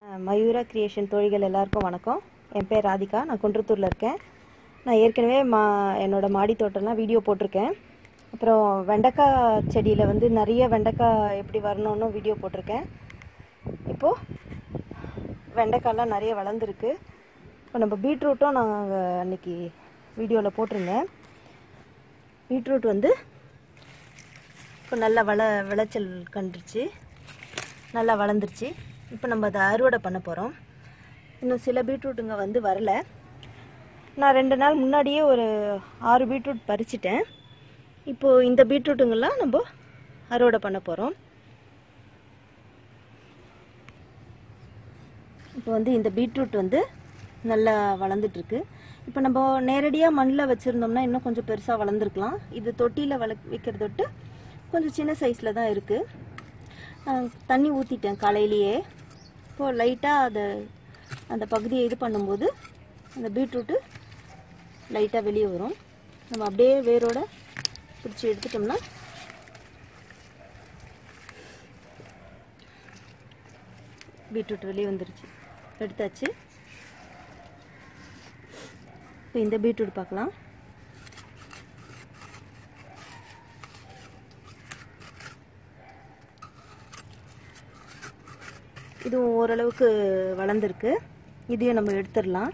Mayura creation தோழிகள் எல்லாருக்கும் வணக்கம் என் பேர் ராதிகா நான் குன்றத்தூரில் இருக்கேன் நான் ஏற்கனவே மா என்னோட மாடி தோட்டம்லாம் வீடியோ போட்டிருக்கேன் அப்புறம் வெண்டைக்காய் செடியில் வந்து நிறைய வெண்டைக்காய் எப்படி வரணும்னு வீடியோ போட்டிருக்கேன் இப்போது வெண்டைக்காய்லாம் நிறைய வளர்ந்துருக்கு இப்போ நம்ம பீட்ரூட்டும் நாங்கள் அன்னைக்கு வீடியோவில் போட்டிருந்தேன் பீட்ரூட் வந்து இப்போ நல்லா வள விளைச்சல் கண்டுருச்சு நல்லா வளர்ந்துருச்சு இப்போ நம்ம அதை அறுவடை பண்ண போகிறோம் இன்னும் சில பீட்ரூட்டுங்க வந்து வரல நான் ரெண்டு நாள் முன்னாடியே ஒரு ஆறு பீட்ரூட் பறிச்சிட்டேன் இப்போது இந்த பீட்ரூட்டுங்கெல்லாம் நம்ம அறுவடை பண்ண போகிறோம் இப்போ வந்து இந்த பீட்ரூட் வந்து நல்லா வளர்ந்துட்டுருக்கு இப்போ நம்ம நேரடியாக மண்ணில் வச்சுருந்தோம்னா இன்னும் கொஞ்சம் பெருசாக வளர்ந்துருக்கலாம் இது தொட்டியில் வள வைக்கிறத விட்டு கொஞ்சம் சின்ன சைஸில் தான் இருக்குது தண்ணி ஊற்றிட்டேன் காலையிலேயே இப்போது லைட்டாக அதை அந்த பகுதியை இது பண்ணும்போது அந்த பீட்ரூட்டு லைட்டாக வெளியே வரும் நம்ம அப்படியே வேரோட பிடிச்சி எடுத்துட்டோம்னா பீட்ரூட் வெளியே வந்துருச்சு எடுத்தாச்சு இப்போ இந்த பீட்ரூட் பார்க்கலாம் இதுவும் ஓரளவுக்கு வளர்ந்துருக்கு இதையும் நம்ம எடுத்துடலாம்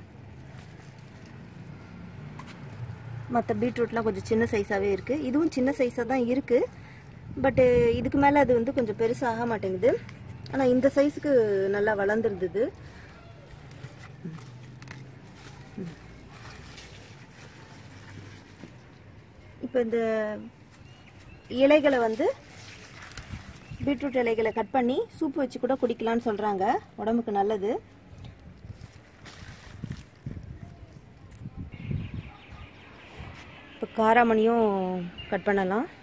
மற்ற பீட்ரூட்லாம் கொஞ்சம் சின்ன சைஸாகவே இருக்குது இதுவும் சின்ன சைஸாக தான் இருக்குது பட்டு இதுக்கு மேலே அது வந்து கொஞ்சம் பெருசாக மாட்டேங்குது ஆனால் இந்த சைஸுக்கு நல்லா வளர்ந்துருந்தது இப்போ இந்த இலைகளை வந்து பீட்ரூட் இலைகளை கட் பண்ணி சூப் வச்சு கூட குடிக்கலாம்னு சொல்கிறாங்க உடம்புக்கு நல்லது இப்போ காராமணியும் கட் பண்ணலாம்